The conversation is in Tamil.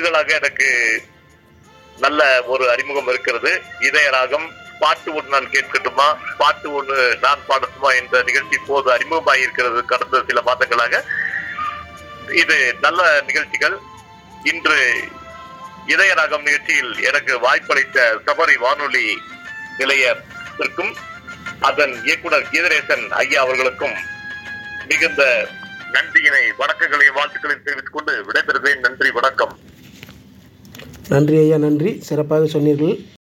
ஆண்டுகளாக எனக்கு நல்ல ஒரு அறிமுகம் இருக்கிறது இதய ராகம் பாட்டு ஒன்று நான் கேட்கட்டுமா பாட்டு ஒன்று நான் பாடட்டுமா என்ற நிகழ்ச்சி இப்போது அறிமுகமாக இருக்கிறது கடந்த சில மாதங்களாக இது நல்ல நிகழ்ச்சிகள் இன்று இதய ராகம் நிகழ்ச்சியில் எனக்கு வாய்ப்பளித்த சபரி வானொலி நிலையத்திற்கும் அதன் இயக்குனர் கீதரேசன் ஐயா அவர்களுக்கும் மிகுந்த நன்றியினை வணக்கங்களையும் வாழ்த்துக்களையும் தெரிவித்துக் கொண்டு விடைபெறுகிறேன் நன்றி வணக்கம் நன்றி ஐயா நன்றி சிறப்பாக சொன்னீர்கள்